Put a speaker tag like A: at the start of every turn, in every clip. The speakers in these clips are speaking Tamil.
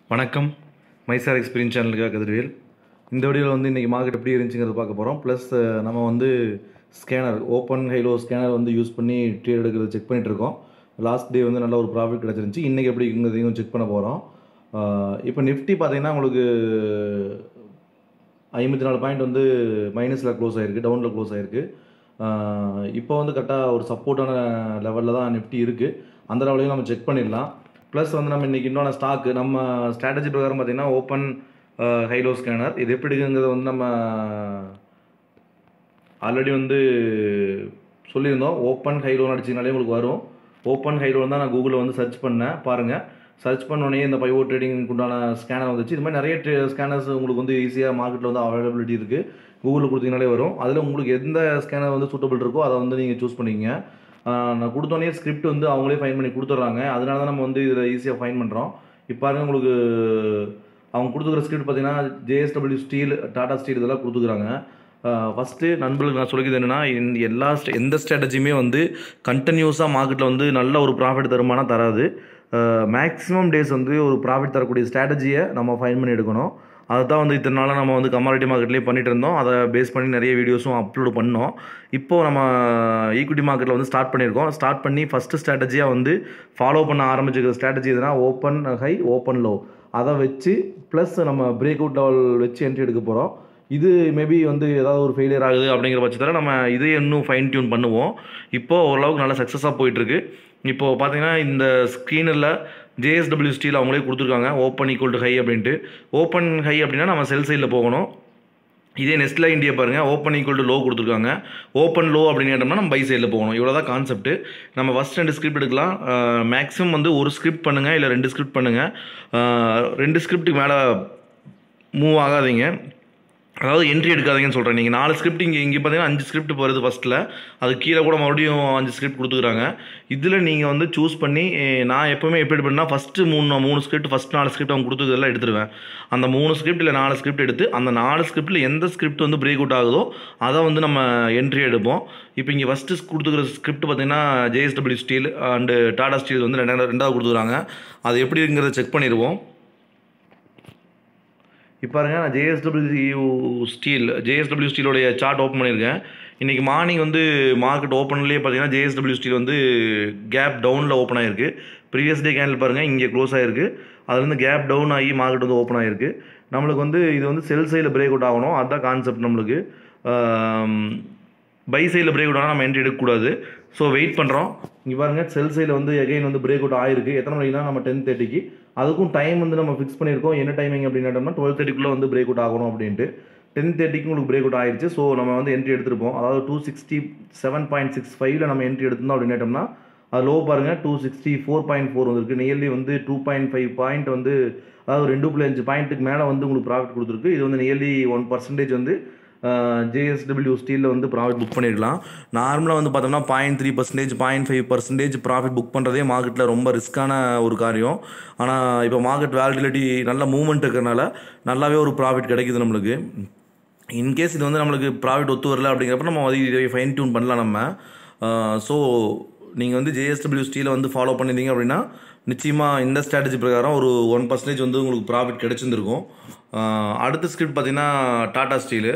A: வணக்கம் மைசார் எக்ஸ்பீரியன்ஸ் சேனலுக்காக கதிர்வேல் இந்த வீடியோவில் வந்து இன்றைக்கி மார்க்கெட் எப்படி இருந்துச்சுங்கிறத பார்க்க போகிறோம் ப்ளஸ் நம்ம வந்து ஸ்கேனர் ஓப்பன் ஹைலோ ஸ்கேனர் வந்து யூஸ் பண்ணி ட்ரேட் எடுக்கிறது செக் பண்ணிட்டு இருக்கோம் லாஸ்ட் டே வந்து நல்ல ஒரு ப்ராஃபிட் கிடச்சிருந்துச்சு இன்றைக்கி எப்படி இருக்குங்கிறதையும் செக் பண்ண போகிறோம் இப்போ நிஃப்டி பார்த்தீங்கன்னா உங்களுக்கு ஐம்பத்தி நாலு பாயிண்ட் வந்து மைனஸில் க்ளோஸ் ஆகிருக்கு டவுனில் க்ளோஸ் ஆகிருக்கு இப்போ வந்து கரெக்டாக ஒரு சப்போர்ட்டான லெவலில் தான் நிஃப்டி இருக்குது அந்த லெவலையும் நம்ம செக் பண்ணிடலாம் ப்ளஸ் வந்து நம்ம இன்றைக்கி இன்னொன்று ஸ்டாக்கு நம்ம ஸ்ட்ராட்டஜி பிரகாரம் பார்த்தீங்கன்னா ஓப்பன் ஹைலோ ஸ்கேனர் இது எப்படி இருக்குங்கிறத வந்து நம்ம ஆல்ரெடி வந்து சொல்லியிருந்தோம் ஓப்பன் ஹைலோன்னு அடிச்சிங்கனாலே உங்களுக்கு வரும் ஓப்பன் ஹைலோன்னு தான் நான் கூகுளில் வந்து சர்ச் பண்ணேன் பாருங்கள் சர்ச் பண்ணோடனே இந்த பைவோ ட்ரேடிங்க்கு உண்டான ஸ்கேனர் வந்துச்சு இது மாதிரி நிறைய ட்ரே ஸ்கேனர்ஸ் உங்களுக்கு வந்து ஈஸியாக மார்க்கெட்டில் வந்து அவைலபிலிட்டி இருக்குது கூகுளில் கொடுத்தீங்கனாலே வரும் அதில் உங்களுக்கு எந்த ஸ்கேனர் வந்து சூட்டபிள் இருக்கோ அதை வந்து நீங்கள் சூஸ் பண்ணிக்கங்க ஆஹ் நான் கொடுத்தோன்னே ஸ்கிரிப்ட் வந்து அவங்களே ஃபைன் பண்ணி கொடுத்துட்றாங்க அதனால தான் நம்ம வந்து இதில் ஈஸியாக ஃபைன் பண்ணுறோம் இப்போ பாருங்க உங்களுக்கு அவங்க கொடுத்துக்கிற ஸ்கிரிப்ட் பார்த்தீங்கன்னா ஜேஎஸ்டபிள்யூ ஸ்டீல் டாடா ஸ்டீல் இதெல்லாம் கொடுத்துக்குறாங்க ஃபஸ்ட்டு நண்பர்களுக்கு நான் சொல்லிக்கிறது என்னென்னா இந்த எல்லா ஸ்ட- எந்த ஸ்ட்ராட்டஜியுமே வந்து கண்டினியூஸாக மார்க்கெட்டில் வந்து நல்ல ஒரு ப்ராஃபிட் தருமானா தராது மேக்ஸிமம் டேஸ் வந்து ஒரு ப்ராஃபிட் தரக்கூடிய ஸ்ட்ராட்டஜியை நம்ம ஃபைன் பண்ணி எடுக்கணும் அதை தான் வந்து இத்தனை நாளாக நம்ம வந்து கமாடிட்டி மார்க்கெட்லேயே பண்ணிட்டு இருந்தோம் அதை பேஸ் பண்ணி நிறைய வீடியோஸும் அப்லோட் பண்ணோம் இப்போது நம்ம ஈக்விட்டி மார்க்கெட்டில் வந்து ஸ்டார்ட் பண்ணியிருக்கோம் ஸ்டார்ட் பண்ணி ஃபஸ்ட்டு ஸ்ட்ராட்டஜியாக வந்து ஃபாலோ பண்ண ஆரம்பிச்சிருக்கிற ஸ்ட்ராட்டஜி எதுனா ஓப்பன் ஹை ஓப்பன் லோ அதை வச்சு ப்ளஸ் நம்ம பிரேக் அவுட் லெவல் வச்சு என்ட்ரி எடுக்க போகிறோம் இது மேபி வந்து ஏதாவது ஒரு ஃபெயிலியர் ஆகுது அப்படிங்கிற பட்சத்தில் நம்ம இதை இன்னும் ஃபைன் டியூன் பண்ணுவோம் இப்போது ஓரளவுக்கு நல்லா சக்ஸஸாக போயிட்டுருக்கு இப்போது பார்த்தீங்கன்னா இந்த ஸ்க்ரீனில் ஜேஎஸ்டபிள்யூ ஸ்டீல் அவங்களே கொடுத்துருக்காங்க ஓப்பன் ஈக்குவல் டு ஹை அப்படின்ட்டு ஓப்பன் ஹை அப்படின்னா நம்ம செல் சைடில் போகணும் இதே நெஸ்ட்ல இந்தியா பாருங்கள் ஓப்பன் ஈக்குவல் டு லோ கொடுத்துருக்காங்க ஓப்பன் லோ அப்படின்னு கேட்டோம்னா நம்ம பை சைடில் போகணும் இவ்வளோ தான் கான்செப்ட் நம்ம ஃபஸ்ட் ரெண்டு ஸ்கிரிப்ட் எடுக்கலாம் மேக்ஸிமம் வந்து ஒரு ஸ்கிரிப்ட் பண்ணுங்கள் இல்லை ரெண்டு ஸ்கிரிப்ட் பண்ணுங்கள் ரெண்டு ஸ்கிரிப்ட்டுக்கு மேலே மூவ் ஆகாதீங்க அதாவது என்ட்ரி எடுக்காதீங்கன்னு சொல்கிறேன் நீங்கள் நாலு ஸ்கிரிப்ட் இங்கே இங்கே பார்த்தீங்கன்னா அஞ்சு ஸ்கிரிப்ட் வருது ஃபஸ்ட்டில் அது கீழே கூட மறுபடியும் அஞ்சு ஸ்கிரிப்ட் கொடுத்துக்குறாங்க இதில் நீங்கள் வந்து சூஸ் பண்ணி eh, நான் எப்போவுமே எப்படி பண்ணால் ஃபஸ்ட்டு மூணு மூணு ஸ்கிரிப்ட் ஃபஸ்ட் நாலு ஸ்கிரிப்ட் அவங்க கொடுத்ததெல்லாம் எடுத்துருவேன் அந்த மூணு ஸ்கிரிப்ட் இல்லை நாலு ஸ்கிரிப்ட் எடுத்து அந்த நாலு ஸ்கிரிப்ட்டில் எந்த ஸ்கிரிப்ட் வந்து பிரேக் அவுட் ஆகுதோ அதை வந்து நம்ம என்ட்ரி எடுப்போம் இப்போ இங்கே ஃபஸ்ட்டு கொடுத்துக்கிற ஸ்கிரிப்ட் பார்த்தீங்கன்னா JSW steel and Tata steel வந்து ரெண்டாவது ரெண்டாவது கொடுத்துக்குறாங்க அது எப்படி இருக்குங்கிறத செக் பண்ணிடுவோம் இப்போ பாருங்க நான் ஜேஎஸ்டபிள்யூ ஸ்டீல் ஜேஎஸ்டபிள்யூ ஸ்டீலோடைய சார்ட் ஓப்பன் பண்ணியிருக்கேன் இன்றைக்கி மார்னிங் வந்து மார்க்கெட் ஓப்பன்லேயே பார்த்தீங்கன்னா ஜேஎஸ்டபிள்யூ ஸ்டீல் வந்து கேப் டவுனில் ஓப்பன் ஆகிருக்கு ப்ரீவியஸ் டே கேண்டில் பாருங்கள் இங்கே க்ளோஸ் ஆகிருக்கு அதுலேருந்து கேப் டவுன் ஆகி மார்க்கெட் வந்து ஓப்பன் ஆகிருக்கு நம்மளுக்கு வந்து இது வந்து செல் சைடில் பிரேக் அவுட் ஆகணும் அதுதான் கான்செப்ட் நம்மளுக்கு பை சைடில் பிரேக் அவுட் ஆனால் நம்ம என்ட்ரி எடுக்கக்கூடாது ஸோ வெயிட் பண்ணுறோம் இங்கே பாருங்கள் செல் சைடில் வந்து எகைன் வந்து பிரேக் அவுட் ஆயிருக்கு எத்தனை மணிக்குனா நம்ம டென் தேர்ட்டிக்கு அதுக்கும் டைம் வந்து நம்ம ஃபிக்ஸ் பண்ணியிருக்கோம் என்ன டைமிங் அப்படின்னு டுவெல் தேர்ட்டிக்குள்ளே வந்து பிரேக் அவுட் ஆகணும் அப்படின்ட்டு டென் தேர்ட்டிக்கு உங்களுக்கு பிரேக் அவுட் ஆயிடுச்சு ஸோ நம்ம வந்து என்ட்ரி எடுத்திருப்போம் அதாவது two sixty seven point six ஃபைவ்ல நம்ம என்ட்ரி எடுத்திருந்தோம் அப்படின்னு கேட்டோம்னா அது லோ பாருங்கள் two sixty four point four வந்திருக்கு நியர்லி வந்து டூ பாயிண்ட் ஃபைவ் பாயிண்ட் வந்து அதாவது ரெண்டு புள்ளி அஞ்சு பாயிண்ட்டுக்கு மேலே வந்து உங்களுக்கு ப்ராஃபிட் கொடுத்துருக்கு இது வந்து நியர்லி ஒன் பர்சன்டேஜ் வந்து ஜேஎஸ்டபிள்யூ ஸ்டீலில் வந்து ப்ராஃபிட் புக் பண்ணியிருக்கலாம் நார்மலாக வந்து பார்த்தோம்னா point three percentage point five percentage profit book பண்ணுறதே மார்க்கெட்டில் ரொம்ப ரிஸ்க்கான ஒரு காரியம் ஆனால் இப்போ மார்க்கெட் வேலிடிலிட்டி நல்ல மூவ்மெண்ட் இருக்கிறனால நல்லாவே ஒரு ப்ராஃபிட் கிடைக்குது நம்மளுக்கு இன்கேஸ் இது வந்து நம்மளுக்கு ப்ராஃபிட் ஒத்து வரல அப்படிங்கிறப்ப நம்ம வந்து இதை ஃபைன் டியூன் பண்ணலாம் நம்ம ஸோ நீங்கள் வந்து ஜேஎஸ்டபிள்யூ ஸ்டீலை வந்து ஃபாலோ பண்ணியிருந்தீங்க அப்படின்னா நிச்சயமாக இந்த ஸ்ட்ராட்டஜி பிரகாரம் ஒரு ஒன் பர்சன்டேஜ் வந்து உங்களுக்கு ப்ராஃபிட் கிடைச்சிருந்துருக்கும் ஆஹ் அடுத்த ஸ்கிரிப்ட் பார்த்தீங்கன்னா டாடா ஸ்டீலு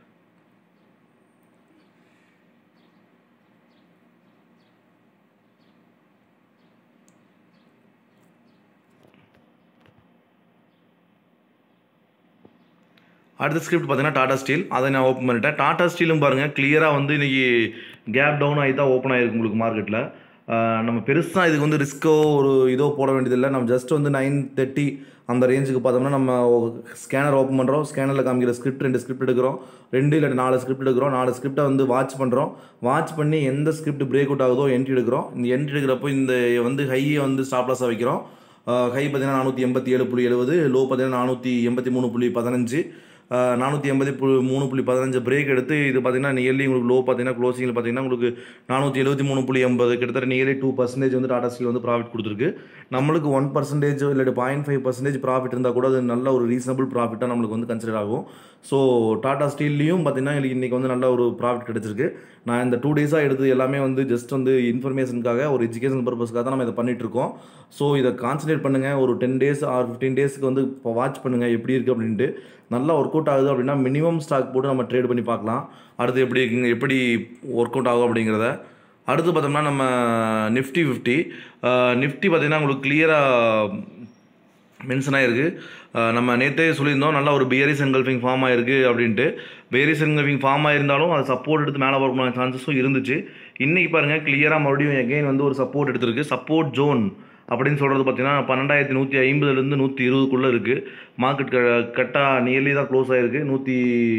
A: அடுத்த ஸ்கிரிப்ட் பார்த்தீங்கன்னா டாடா ஸ்டீல் அதை நான் ஓப்பன் பண்ணிட்டேன் டாடா ஸ்டீலும் பாருங்கள் கிளியராக வந்து இன்னைக்கு கேப் டவுன் ஆகி தான் ஓப்பன் ஆகிருக்கு உங்களுக்கு மார்க்கெட்டில் நம்ம பெருசாக இதுக்கு வந்து ரிஸ்க்கோ ஒரு இதோ போட வேண்டியதில்லை நம்ம ஜஸ்ட் வந்து நைன் தேர்ட்டி அந்த ரேஞ்சுக்கு பார்த்தோம்னா நம்ம ஸ்கேனர் ஓப்பன் பண்ணுறோம் ஸ்கேனரில் காமிக்கிற ஸ்கிரிப்ட் ரெண்டு ஸ்கிரிப்ட் எடுக்கிறோம் ரெண்டு இல்லை நாலு ஸ்கிரிப்ட் எடுக்கிறோம் நாலு ஸ்கிரிப்டை வந்து வாட்ச் பண்ணுறோம் வாட்ச் பண்ணி எந்த ஸ்கிரிப்ட் பிரேக் அவுட் ஆகுதோ என்ட்ரி எடுக்கிறோம் இந்த என்ட்ரி எடுக்கிறப்போ இந்த வந்து ஹையை வந்து ஸ்டாப் லாஸாக வைக்கிறோம் ஹை பார்த்தீங்கன்னா நானூற்றி எண்பத்தி ஏழு புள்ளி எழுபது லோ பார்த்தீங்கன்னா நானூற்றி எண்பத்தி மூணு புள்ளி பதினஞ்சு நானூற்றி எண்பது பு மூணு புள்ளி பதினஞ்சு பிரேக் எடுத்து இது பார்த்தீங்கன்னா நியர்லி உங்களுக்கு லோ பார்த்தீங்கன்னா க்ளோசிங்கில் பார்த்தீங்கன்னா உங்களுக்கு நானூற்றி எழுபத்தி மூணு புள்ளி எண்பது கிட்டத்தட்ட நியர்லி டூ பர்சன்டேஜ் வந்து டாடா ஸ்டீல் வந்து ப்ராஃபிட் கொடுத்துருக்கு நம்மளுக்கு ஒன் பர்சன்டேஜ் இல்லாட்டி பாயிண்ட் ஃபைவ் பர்சன்டேஜ் ப்ராஃபிட் இருந்தால் கூட அது நல்ல ஒரு ரீசனபிள் ப்ராஃபிட்டாக நம்மளுக்கு வந்து கன்சிடர் ஆகும் ஸோ டாடா ஸ்டீல்லையும் பார்த்தீங்கன்னா எனக்கு இன்றைக்கி வந்து நல்ல ஒரு ப்ராஃபிட் கிடச்சிருக்கு நான் இந்த டூ டேஸாக எடுத்து எல்லாமே வந்து ஜஸ்ட் வந்து இன்ஃபர்மேஷனுக்காக ஒரு எஜுகேஷன் பர்பஸ்க்காக தான் நம்ம இதை பண்ணிட்டு இருக்கோம் ஸோ இதை கான்சன்ட்ரேட் பண்ணுங்கள் ஒரு டென் டேஸ் ஆர் ஃபிஃப்டீன் டேஸ்க்கு வந்து இப்போ வாட்ச் பண்ணுங்கள் எப்படி இருக்குது அப்படின்ட்டு நல்லா ஒர்க் அவுட் ஆகுது அப்படின்னா மினிமம் ஸ்டாக் போட்டு நம்ம ட்ரேட் பண்ணி பார்க்கலாம் அடுத்து எப்படி இருக்குங்க எப்படி ஒர்க் அவுட் ஆகும் அப்படிங்கிறத அடுத்து பார்த்தோம்னா நம்ம நிஃப்டி ஃபிஃப்டி நிஃப்டி பார்த்தீங்கன்னா உங்களுக்கு கிளியராக மென்ஷன் ஆகிருக்கு நம்ம நேற்றே சொல்லியிருந்தோம் நல்லா ஒரு பியரிஸ் என்கல்ஃபிங் ஃபார்ம் ஆயிருக்கு அப்படின்ட்டு பியரிஸ் என்கல்ஃபிங் ஃபார்ம் ஆயிருந்தாலும் அது சப்போர்ட் எடுத்து மேலே வரக்கூடிய சான்சஸும் இருந்துச்சு இன்றைக்கி பாருங்கள் கிளியராக மறுபடியும் எகைன் வந்து ஒரு சப்போர்ட் எடுத்திருக்கு சப்போர்ட் ஜோன் அப்படின்னு சொல்கிறது பார்த்தீங்கன்னா பன்னெண்டாயிரத்தி நூற்றி ஐம்பதுலேருந்து நூற்றி இருபதுக்குள்ளே இருக்குது மார்க்கெட் க கட்டாக நியர்லி தான் க்ளோஸ் ஆகிருக்கு நூற்றி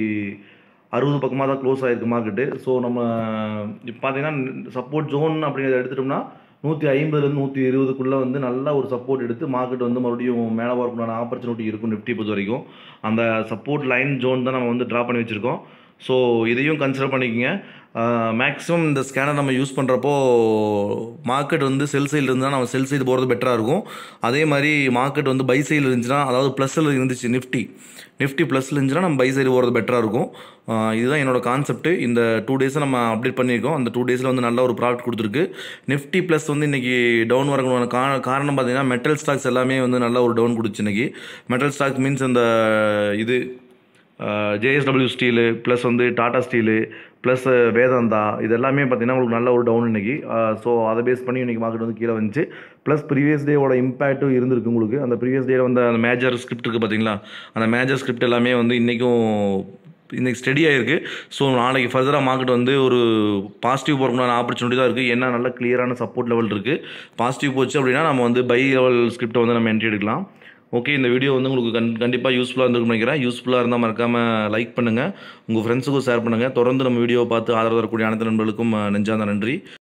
A: அறுபது பக்கமாக தான் க்ளோஸ் ஆகிருக்கு மார்க்கெட்டு ஸோ நம்ம இப்போ பார்த்தீங்கன்னா சப்போர்ட் ஜோன் அப்படிங்கிறத எடுத்துட்டோம்னா நூற்றி ஐம்பதுலேருந்து நூற்றி இருபதுக்குள்ளே வந்து நல்ல ஒரு சப்போர்ட் எடுத்து மார்க்கெட் வந்து மறுபடியும் மேலே வரக்கூடிய ஆப்பர்ச்சுனிட்டி இருக்கும் நிஃப்டி பொறுத்த வரைக்கும் அந்த சப்போர்ட் லைன் ஜோன் தான் நம்ம வந்து ட்ரா பண்ணி வச்சுருக்கோம் ஸோ இதையும் கன்சிடர் பண்ணிக்கோங்க மேக்ஸிமம் இந்த ஸ்கேனர் நம்ம யூஸ் பண்ணுறப்போ மார்க்கெட் வந்து செல் சைடில் இருந்தால் நம்ம செல் சைடு போகிறது பெட்டராக இருக்கும் அதே மாதிரி மார்க்கெட் வந்து பை சைடில் இருந்துச்சுன்னா அதாவது ப்ளஸில் இருந்துச்சு நிஃப்டி நிஃப்டி ப்ளஸில் இருந்துச்சுன்னா நம்ம பை சைடு போகிறது பெட்டராக இருக்கும் இதுதான் என்னோடய கான்செப்ட் இந்த டூ டேஸை நம்ம அப்டேட் பண்ணியிருக்கோம் அந்த டூ டேஸில் வந்து நல்ல ஒரு ப்ராஃபிட் கொடுத்துருக்கு நிஃப்டி ப்ளஸ் வந்து இன்றைக்கி டவுன் வரக்கூடிய கா காரணம் பார்த்தீங்கன்னா மெட்டல் ஸ்டாக்ஸ் எல்லாமே வந்து நல்ல ஒரு டவுன் கொடுச்சு இன்றைக்கி மெட்டல் ஸ்டாக்ஸ் மீன்ஸ் அந்த இது ஜேஎஸ்டபிள்யூ ஸ்டீலு ப்ளஸ் வந்து டாடா ஸ்டீலு ப்ளஸ் வேதாந்தா இது எல்லாமே பார்த்தீங்கன்னா உங்களுக்கு நல்ல ஒரு டவுன் இன்றைக்கி ஸோ அதை பேஸ் பண்ணி இன்றைக்கி மார்க்கெட் வந்து கீழே வந்துச்சு ப்ளஸ் ப்ரீவியஸ் டேவோட இம்பாக்ட்டும் இருந்திருக்கு உங்களுக்கு அந்த ப்ரீவியஸ் டேல வந்து அந்த மேஜர் ஸ்கிரிப்ட் இருக்குது பார்த்தீங்களா அந்த மேஜர் ஸ்கிரிப்ட் எல்லாமே வந்து இன்றைக்கும் இன்றைக்கி ஸ்டடி ஆகிருக்கு ஸோ நாளைக்கு ஃபர்தராக மார்க்கெட் வந்து ஒரு பாசிட்டிவ் போகிறதுக்கான ஆப்பர்ச்சுனிட்டி தான் இருக்குது என்ன நல்ல கிளியரான சப்போர்ட் லெவல் இருக்குது பாசிட்டிவ் போச்சு அப்படின்னா நம்ம வந்து பை லெவல் ஸ்கிரிப்டை வந்து நம்ம என்ட்ரி எடுக்கலாம் ஓகே இந்த வீடியோ வந்து உங்களுக்கு கண் கண்டிப்பாக யூஸ்ஃபுல்லாக இருந்திருக்கும்னு நினைக்கிறேன் யூஸ்ஃபுல்லாக இருந்தால் மறக்காமல் லைக் பண்ணுங்கள் உங்கள் ஃப்ரெண்ட்ஸுக்கும் ஷேர் பண்ணுங்கள் தொடர்ந்து நம்ம வீடியோவை பார்த்து ஆதரவு தரக்கூடிய அனைத்து நண்பர்களுக்கும் நெஞ்சார்ந்த நன்றி